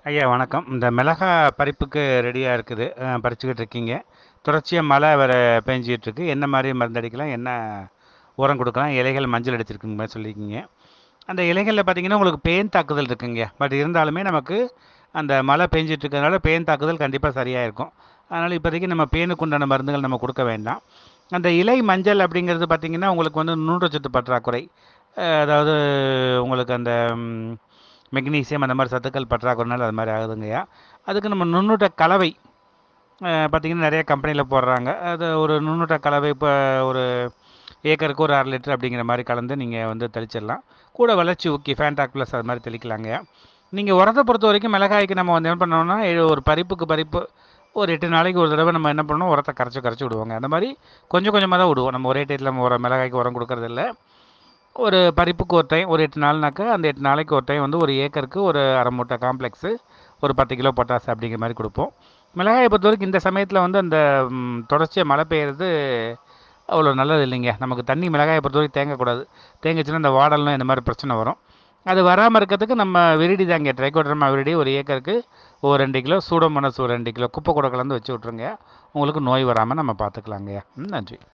ஐயா வணக்கம் இந்த மிளகா பறிப்புக்கு ரெடியாக இருக்குது அஹ், பறிச்சுக்கிட்டு இருக்கீங்க தொடர்ச்சியாக மழை வர பெஞ்சிட்டு இருக்கு என்ன மாதிரி மருந்து அடிக்கலாம் என்ன உரம் கொடுக்கலாம் இலைகள் மஞ்சள் அடிச்சிருக்குங்க மாதிரி சொல்லியிருக்கீங்க அந்த இலைகளில் பார்த்தீங்கன்னா உங்களுக்கு பேன் தாக்குதல் இருக்குங்க பட் இருந்தாலுமே நமக்கு அந்த மழை பெஞ்சிட்டு இருக்கிறதுனால பேன் தாக்குதல் கண்டிப்பாக சரியாக இருக்கும் அதனால் இப்போதைக்கு நம்ம பேனுக்கு உண்டான மருந்துகள் நம்ம கொடுக்க வேண்டாம் அந்த இலை மஞ்சள் அப்படிங்கிறது பார்த்தீங்கன்னா உங்களுக்கு வந்து நூற்றச்சத்து பற்றாக்குறை அஹ், அதாவது உங்களுக்கு அந்த ம், மெக்னீசியம் அந்த மாதிரி சத்துக்கள் பற்றாக்குறைனால அது மாதிரி ஆகுதுங்கய்யா அதுக்கு நம்ம நுண்ணூட்ட கலவை அஹ், பார்த்தீங்கன்னா நிறைய கம்பெனியில் போடுறாங்க அது ஒரு நுண்ணூட்ட கலவை இப்போ ஒரு ஏக்கருக்கு ஒரு அரை லிட்டர் அப்படிங்கிற மாதிரி கலந்து நீங்கள் வந்து தெளிச்சிடலாம் கூட வளர்ச்சி ஊக்கி ஃபேண்டாக் ப்ளஸ் அது மாதிரி தெளிக்கலாங்க நீங்கள் உரத்தை பொறுத்த வரைக்கும் மிளகாய்க்கு நம்ம வந்து என்ன பண்ணோம்னா ஏ- ஒரு பறிப்புக்கு பறிப்பு ஒரு எட்டு நாளைக்கு ஒரு தடவை நம்ம என்ன பண்ணணும் உரத்தை கரைச்சி கரைச்சி விடுவோங்க அந்த மாதிரி கொஞ்சம் கொஞ்சமாக தான் விடுவோம் நம்ம ஒரே டயத்தில் நம்ம உரம் மிளகாய்க்கு உரம் கொடுக்கறதில்ல ஒரு பறிப்புக்கு ஒரு டைம் ஒரு எட்டு நாள்னாக்கா அந்த எட்டு நாளைக்கு ஒரு டைம் வந்து ஒரு ஏக்கருக்கு ஒரு அரை மூட்டை காம்ப்ளெக்ஸு ஒரு பத்து கிலோ பொட்டாஸ் அப்படிங்கிற மாதிரி கொடுப்போம் மிளகாயை பொறுத்த வரைக்கும் இந்த சமயத்தில் வந்து அந்த ம், தொடர்ச்சியாக மழை பெய்யுறது அவ்வளோ நல்லது இல்லைங்க நமக்கு தண்ணி மிளகாயை பொறுத்த வரைக்கும் தேங்கக்கூடாது தேங்கிச்சுன்னா இந்த வாடல்னு இந்த மாதிரி பிரச்சனை வரும் அது வராமல் இருக்கிறதுக்கு நம்ம விரிடி தாங்க ட்ரைகோட்ரமா விரிடி ஒரு ஏக்கருக்கு ஒரு ரெண்டு கிலோ சூடோமோனஸ் ஒரு ரெண்டு கிலோ குப்பை கூட கலந்து வச்சு விட்ருங்க உங்களுக்கு நோய் வராமல் நம்ம பார்த்துக்கலாங்க ம், நன்றி